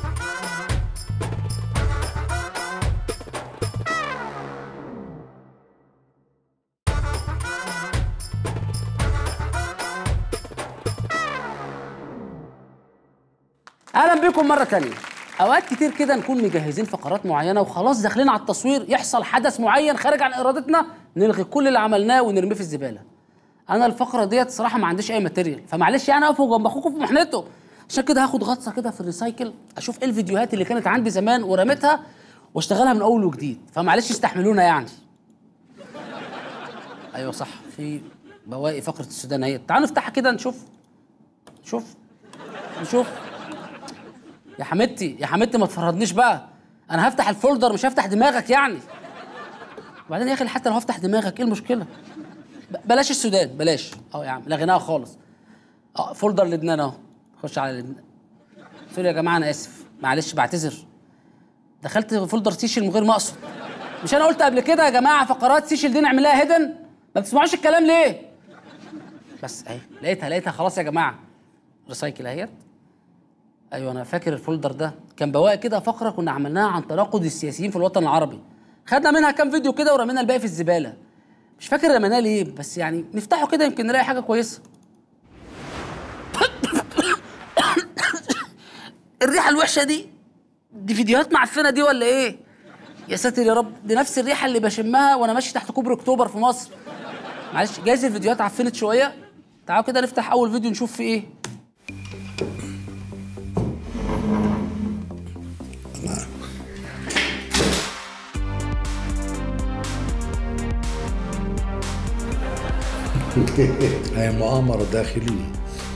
اهلا بكم مره تانية اوقات كتير كده نكون مجهزين فقرات معينه وخلاص داخلين على التصوير يحصل حدث معين خارج عن ارادتنا نلغي كل اللي عملناه ونرميه في الزباله انا الفقره ديت صراحه ما عنديش اي ماتيريال فمعلش يعني اقفوا جنب اخوكم في محنته عشان كده هاخد غطسه كده في الريسايكل اشوف ايه الفيديوهات اللي كانت عندي زمان ورميتها واشتغلها من اول وجديد فمعلش استحملونا يعني ايوه صح في بواقي فقره السودان اهي تعالوا نفتحها كده نشوف نشوف نشوف يا حمدتي يا حمدتي ما تفرضنيش بقى انا هفتح الفولدر مش هفتح دماغك يعني وبعدين يا اخي حتى لو هفتح دماغك ايه المشكله ب- بلاش السودان بلاش اه يا عم لغيناها خالص اه فولدر لبنان اهو خش على لبنان سوري يا جماعه انا اسف معلش بعتذر دخلت فولدر سيشل من غير ما اقصد مش انا قلت قبل كده يا جماعه فقرات سيشل دي نعملها هيدن ما بتسمعوش الكلام ليه بس اهي لقيتها لقيتها خلاص يا جماعه ريسايكل اهيت ايوه انا فاكر الفولدر ده كان بواقي كده فقره كنا عملناها عن تناقض السياسيين في الوطن العربي خدنا منها كام فيديو كده ورمينا الباقي في الزباله مش فاكر رميناه ليه بس يعني نفتحه كده يمكن نلاقي حاجه كويسه الريحه الوحشه دي دي فيديوهات معفنه دي ولا ايه يا ساتر يا رب دي نفس الريحه اللي بشمها وانا ماشي تحت كوبري اكتوبر في مصر معلش جايز الفيديوهات عفنت شويه تعالوا كده نفتح اول فيديو نشوف فيه ايه هي مؤامرة داخلية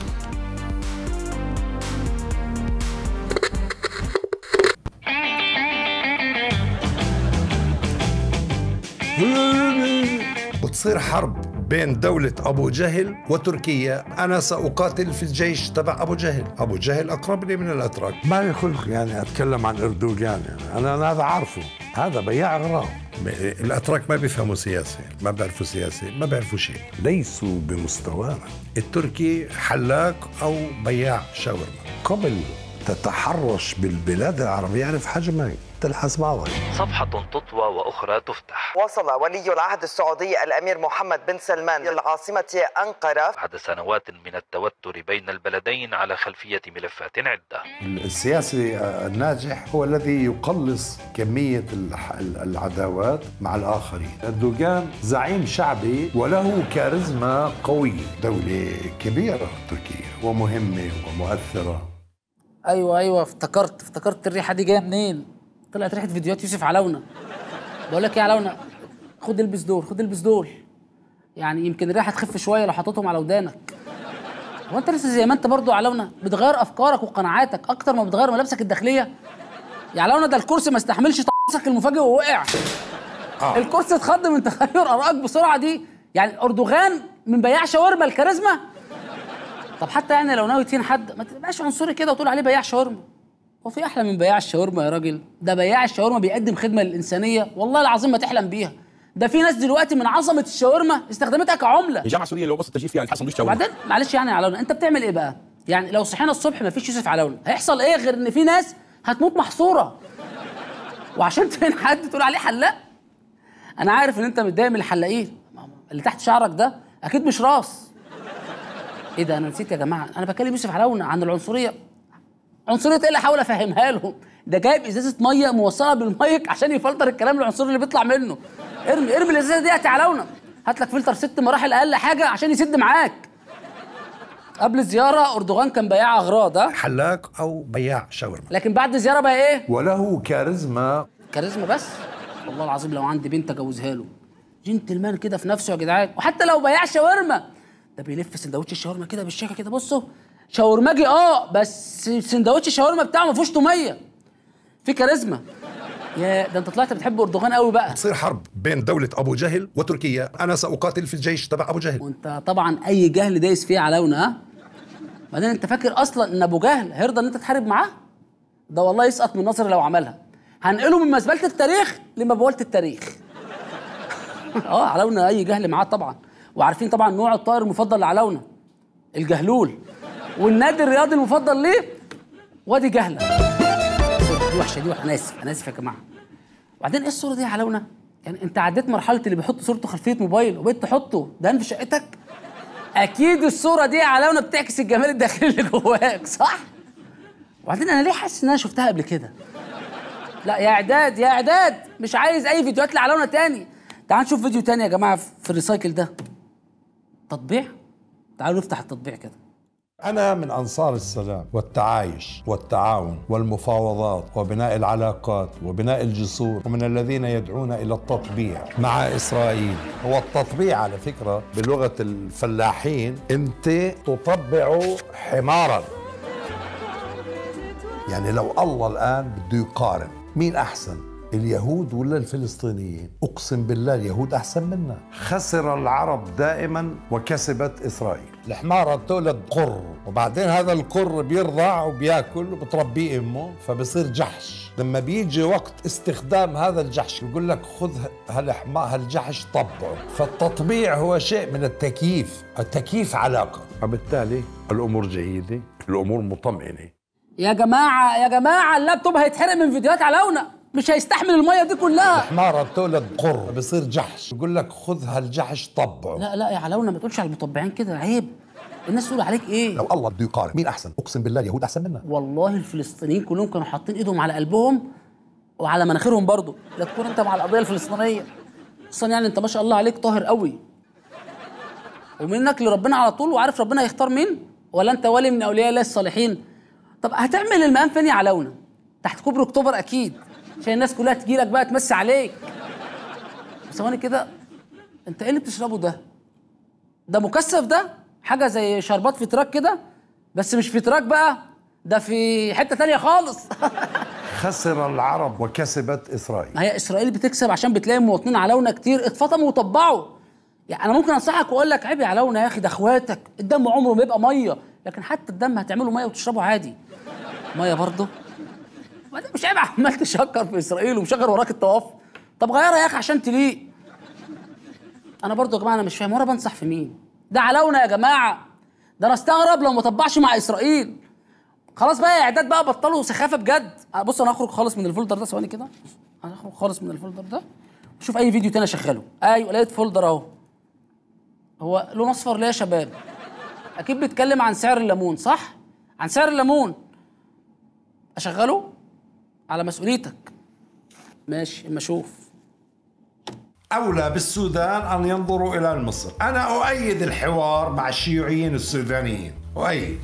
وتصير حرب بين دولة أبو جهل وتركيا أنا سأقاتل في الجيش تبع أبو جهل أبو جهل أقرب لي من الأتراك ما لي خلق يعني أتكلم عن أردوغان يعني أنا أنا هذا عارفه هذا بياع أغراض الأتراك ما بيفهموا سياسة ما بيعرفوا سياسة ما بيعرفوا شيء ليسوا بمستوانا التركي حلاق أو بياع شاورما قبل تتحرش بالبلاد العربية يعرف حجمك تلحس بعضك صفحة تطوى وأخرى تفتح وصل ولي العهد السعودي الأمير محمد بن سلمان للعاصمة أنقرة بعد سنوات من التوتر بين البلدين على خلفية ملفات عدة السياسي الناجح هو الذي يقلص كمية الح- العداوات مع الآخرين أردوغان زعيم شعبي وله كاريزما قوية دولة كبيرة تركيا ومهمة ومؤثرة ايوه ايوه افتكرت افتكرت الريحه دي جايه منين طلعت ريحه فيديوهات يوسف علونة بقول لك ايه يا علونة خد البس دول خد البس دول يعني يمكن الريحه تخف شويه لو حطيتهم على ودانك هو انت لسه زي ما انت برضو يا علونة بتغير افكارك وقناعاتك اكتر ما بتغير ملابسك الداخليه يا علونة ده الكرسي ما استحملش طقسك المفاجئ ووقع آه. الكرسي اتخض من تغير ارائك بسرعه دي يعني اردوغان من بياع شاورما الكاريزما طب حتى يعني لو ناوي تهين حد ما تبقاش عنصري كده وتقول عليه بياع شاورما هو في احلى من بياع الشاورما يا راجل ده بياع الشاورما بيقدم خدمه للانسانيه والله العظيم ما تحلم بيها ده في ناس دلوقتي من عظمه الشاورما استخدمتها كعمله الجامعه السوريه اللي هو بص التجهيز فيها الحسن ضيف شاورما وبعدين معلش يعني يا علونة انت بتعمل ايه بقى يعني لو صحينا الصبح ما فيش يوسف علونة هيحصل ايه غير ان في ناس هتموت محصوره وعشان تهين حد تقول عليه حلاق انا عارف ان انت متضايق من الحلاقين اللي تحت شعرك ده اكيد مش راس ايه ده انا نسيت يا جماعه انا بكلم يوسف علونة عن العنصريه عنصريه ايه اللي احاول افهمها لهم ده جايب ازازه ميه موصله بالمايك عشان يفلتر الكلام العنصري اللي بيطلع منه ارمي ارمي الازازه دي يا علونة هات لك فلتر ست مراحل اقل حاجه عشان يسد معاك قبل الزياره اردوغان كان بياع اغراض ها حلاق او بياع شاورما لكن بعد الزياره بقى ايه وله كاريزما كاريزما بس والله العظيم لو عندي بنت اجوزها له جنتلمان كده في نفسه يا جدعان وحتى لو بياع شاورما ده بيلف سندوتش الشاورما كده بالشيكه كده بصوا شاورماجي اه بس سندوتش الشاورما بتاعه ما فيهوش توميه في كاريزما يا ده انت طلعت بتحب اردوغان قوي بقى تصير حرب بين دولة أبو جهل وتركيا أنا سأقاتل في الجيش تبع أبو جهل وانت طبعا اي جهل دايس فيه علونا ها بعدين انت فاكر اصلا ان ابو جهل هيرضى ان انت تحارب معاه ده والله يسقط من نصر لو عملها هنقله من مزبله التاريخ لمبوله التاريخ اه علونا اي جهل معاه طبعا وعارفين طبعا نوع الطائر المفضل لعلونا الجهلول والنادي الرياضي المفضل ليه وادي جهله دي وحشه دي وحشه انا اسف انا اسف يا جماعه وبعدين ايه الصوره دي يا علونا يعني انت عديت مرحله اللي بيحط صورته خلفيه موبايل وبقيت تحطه ده في شقتك اكيد الصوره دي يا علونا بتعكس الجمال الداخلي اللي جواك صح وبعدين انا ليه حاسس ان انا شفتها قبل كده لا يا اعداد يا اعداد مش عايز اي فيديوهات لعلونا تاني تعال نشوف فيديو تاني يا جماعه في الريسايكل ده تطبيع تعالوا نفتح التطبيع كده أنا من أنصار السلام والتعايش والتعاون والمفاوضات وبناء العلاقات وبناء الجسور ومن الذين يدعون إلى التطبيع مع إسرائيل هو التطبيع على فكرة بلغة الفلاحين أنت تطبع حمارا يعني لو الله الآن بده يقارن مين أحسن اليهود ولا الفلسطينيين اقسم بالله اليهود احسن منا خسر العرب دائما وكسبت اسرائيل الحمارة بتولد قر وبعدين هذا القر بيرضع وبياكل وبتربيه امه فبصير جحش لما بيجي وقت استخدام هذا الجحش بيقول لك خذ هالحمار هالجحش طبعه فالتطبيع هو شيء من التكييف التكييف علاقة وبالتالي الامور جيدة الامور مطمئنة يا جماعه يا جماعه اللابتوب هيتحرق من فيديوهات علونا مش هيستحمل الميه دي كلها الحمارة بتولد قر بصير جحش بيقول لك خذ هالجحش طبعه لا لا يا علونا ما تقولش على المطبعين كده عيب الناس تقول عليك ايه لو الله بده يقارن مين احسن اقسم بالله اليهود احسن منا والله الفلسطينيين كلهم كانوا حاطين ايدهم على قلبهم وعلى مناخيرهم برضو لا تكون انت مع القضيه الفلسطينيه اصلا يعني انت ما شاء الله عليك طاهر قوي ومنك لربنا على طول وعارف ربنا هيختار مين ولا انت ولي من اولياء الله الصالحين طب هتعمل المقام فين يا علونا تحت كوبري اكتوبر اكيد عشان الناس كلها تجي لك بقى تمسي عليك ثواني كده انت ايه اللي بتشربه ده ده مكثف ده حاجه زي شربات في تراك كده بس مش في تراك بقى ده في حته تانية خالص خسر العرب وكسبت اسرائيل ما هي اسرائيل بتكسب عشان بتلاقي مواطنين علونا كتير اتفطموا وطبعوا يعني انا ممكن انصحك واقول لك عيب يا علونا يا اخي ده اخواتك الدم عمره ما يبقى ميه لكن حتى الدم هتعمله ميه وتشربه عادي ميه برضه وبعدين مش عيب عمال تشكر في اسرائيل ومشغل وراك الطواف طب غيرها يا اخي عشان تليق انا برضه يا جماعه انا مش فاهم وانا بنصح في مين ده علونا يا جماعه ده انا استغرب لو ما طبعش مع اسرائيل خلاص بقى يا اعداد بقى بطلوا سخافه بجد بص انا هخرج خالص من الفولدر ده ثواني كده انا هخرج خالص من الفولدر ده وشوف اي فيديو تاني اشغله ايوه لقيت فولدر اهو هو لون اصفر ليه يا شباب اكيد بيتكلم عن سعر الليمون صح عن سعر الليمون اشغله على مسؤوليتك ماشي اما اشوف أولى بالسودان أن ينظروا إلى مصر أنا أؤيد الحوار مع الشيوعيين السودانيين أؤيد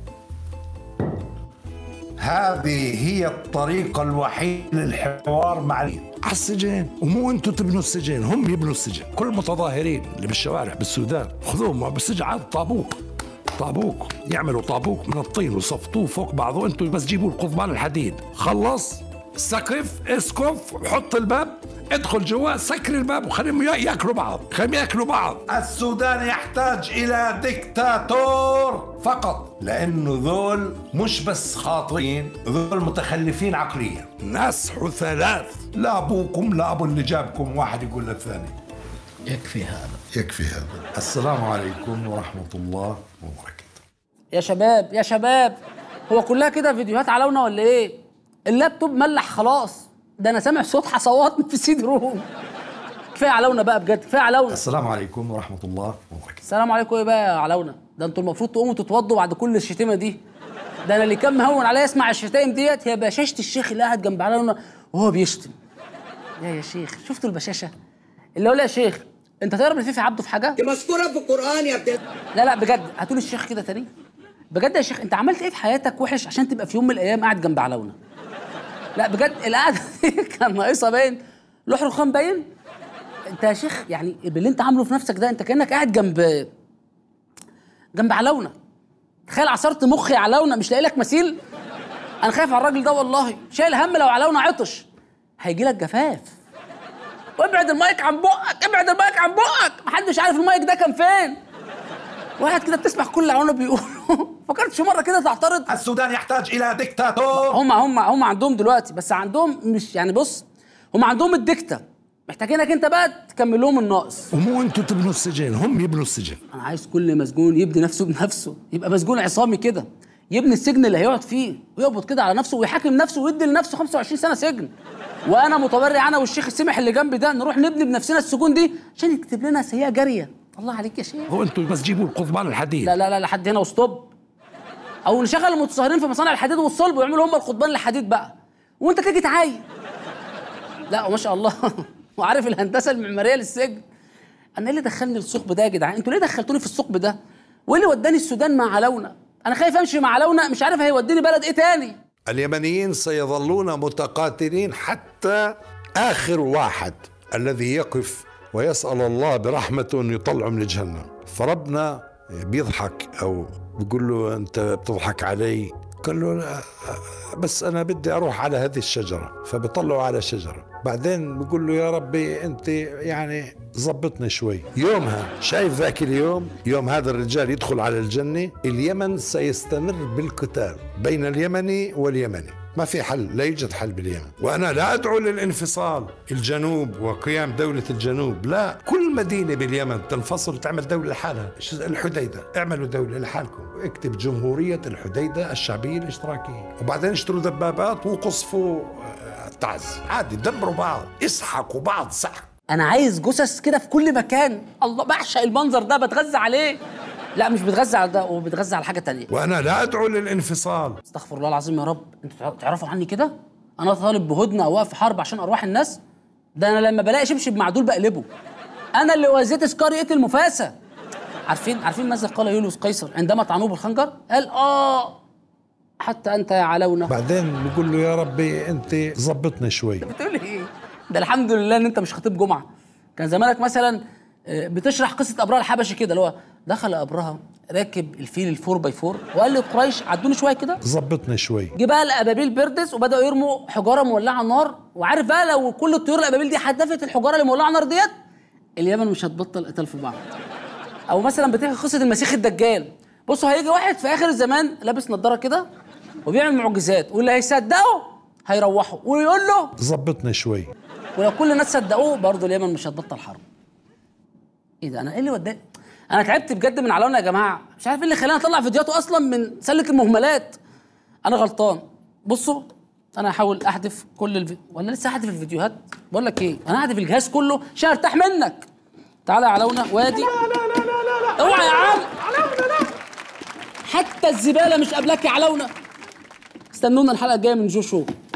هذه هي الطريقة الوحيدة للحوار مع على السجن ومو انتم تبنوا السجن هم يبنوا السجن كل المتظاهرين اللي بالشوارع بالسودان خذوهم بالسجن عاد طابوق طابوق يعملوا طابوق من الطين وصفطوه فوق بعض وانتم بس جيبوا القضبان الحديد خلص سقف اسقف حط الباب ادخل جوا سكر الباب وخليهم يا- ياكلوا بعض خليهم ياكلوا بعض السودان يحتاج إلى دكتاتور فقط لأنه ذول مش بس خاطئين ذول متخلفين عقليا نسح ثلاث لا أبوكم لا أبو اللي جابكم واحد يقول للثاني يكفي هذا يكفي هذا السلام عليكم ورحمة الله وبركاته يا شباب يا شباب هو كلها كده فيديوهات علونا ولا ايه اللابتوب ملح خلاص ده انا سامع صوت حصوات في سيدي روم كفايه علونا بقى بجد كفايه علونا السلام عليكم ورحمة الله وبركاته السلام عليكم ايه بقى يا علونا ده انتوا المفروض تقوموا تتوضوا بعد كل الشتيمه دي ده انا اللي كان مهون عليا اسمع الشتايم ديت هي بشاشه الشيخ اللي قاعد جنب علونا وهو بيشتم يا يا شيخ شفتوا البشاشه اللي هو لا يا شيخ انت تعرف ان فيفي عبده في حاجه دي مذكوره في القران يا ابن لا لا بجد هاتوا لي الشيخ كده تاني بجد يا شيخ انت عملت ايه في حياتك وحش عشان تبقى في يوم من الايام قاعد جنب علونا لا بجد القعده دي كان ناقصها باين لوح رخام باين انت يا شيخ يعني باللي انت عامله في نفسك ده انت كانك قاعد جنب جنب علونا تخيل عصرت مخي علونا مش لاقي لك مثيل انا خايف على الراجل ده والله شايل هم لو علونا عطش هيجي لك جفاف وابعد المايك عن بقك ابعد المايك عن بقك محدش عارف المايك ده كان فين واحد كده بتسمع كل اللي علونا بيقوله فكرتش مره كده تعترض السودان يحتاج إلى دكتاتور هم هم هم عندهم دلوقتي بس عندهم مش يعني بص هم عندهم الدكتة محتاجينك انت بقى تكمل لهم الناقص ومو انتوا تبنوا السجن هم يبنوا السجن انا عايز كل مسجون يبني نفسه بنفسه يبقى مسجون عصامي كده يبني السجن اللي هيقعد فيه ويقبض كده على نفسه ويحاكم نفسه ويدي لنفسه 25 سنه سجن وانا متبرع انا والشيخ السمح اللي جنبي ده نروح نبني بنفسنا السجون دي عشان يكتب لنا سيئه جاريه الله عليك يا شيخ هو انتوا بس جيبوا القضبان الحديد لا لا لا لحد هنا وستوب او نشغل المتظاهرين في مصانع الحديد والصلب ويعملوا هم القضبان الحديد بقى وانت تيجي تعاين لا وما شاء الله وعارف الهندسه المعماريه للسجن انا ايه اللي دخلني الثقب ده يا جدعان انتوا ليه دخلتوني في الثقب ده وايه اللي وداني السودان مع علونا انا خايف امشي مع علونا مش عارف هيوديني بلد ايه تاني اليمنيين سيظلون متقاتلين حتى آخر واحد الذي يقف ويسأل الله برحمة أن يطلعه من الجهنم فربنا بيضحك أو بيقول له أنت بتضحك علي قال له لا بس أنا بدي أروح على هذه الشجرة فبيطلعوا على شجرة بعدين بيقول له يا ربي أنت يعني زبطني شوي يومها شايف ذاك اليوم يوم هذا الرجال يدخل على الجنة اليمن سيستمر بالقتال بين اليمني واليمني ما في حل لا يوجد حل باليمن وأنا لا أدعو للانفصال الجنوب وقيام دولة الجنوب لا كل مدينة باليمن تنفصل وتعمل دولة لحالها ش- الحديدة اعملوا دولة لحالكم اكتب جمهورية الحديدة الشعبية الاشتراكية وبعدين اشتروا دبابات وقصفوا آه، التعز عادي دمروا بعض اسحقوا بعض سحق انا عايز جثث كده في كل مكان الله بعشق المنظر ده بتغذى عليه لا مش بتغذى على ده وبتغذى على حاجه تانية وأنا لا أدعو للانفصال استغفر الله العظيم يا رب انتوا تع- تعرفوا عني كده انا طالب بهدنه او واقف في حرب عشان ارواح الناس ده انا لما بلاقي شبشب معدول بقلبه انا اللي وزيت سكار يقتل مفاسه عارفين عارفين ماذا قال يوليوس قيصر عندما طعنوه بالخنجر قال اه حتى انت يا علونا بعدين بقول له يا ربي أنت زبطني شوي بتقول ايه ده الحمد لله ان انت مش خطيب جمعه كان زمانك مثلا آه، بتشرح قصه ابرهه الحبشي كده اللي هو دخل ابرهه راكب الفيل الفور باي فور وقال لقريش عدوني شويه كده زبطني شوي جه بقى الابابيل بردس وبداوا يرموا حجاره مولعه نار وعارف بقى لو كل الطيور الابابيل دي حدفت الحجاره اللي مولعه نار ديت اليمن مش هتبطل قتال في بعض او مثلا بتحكي قصه المسيح الدجال بصوا هيجي واحد في اخر الزمان لابس نظاره كده وبيعمل معجزات واللي هيصدقه هيروحوا ويقول له زبطني شوي ولو كل الناس صدقوه برضه اليمن مش هتبطل حرب ايه ده انا ايه اللي وداني انا تعبت بجد من علونا يا جماعه مش عارف ايه اللي خلاني اطلع فيديوهاته اصلا من سله المهملات انا غلطان بصوا انا هحاول احذف كل الفي... ولا لسه احذف الفيديوهات بقول لك ايه انا هحذف الجهاز كله عشان ارتاح منك تعالى يا علونا وادي لا لا لا لا لا اوعى يا عم حتى الزباله مش قبلك يا علونا استنونا الحلقه الجايه من جو شو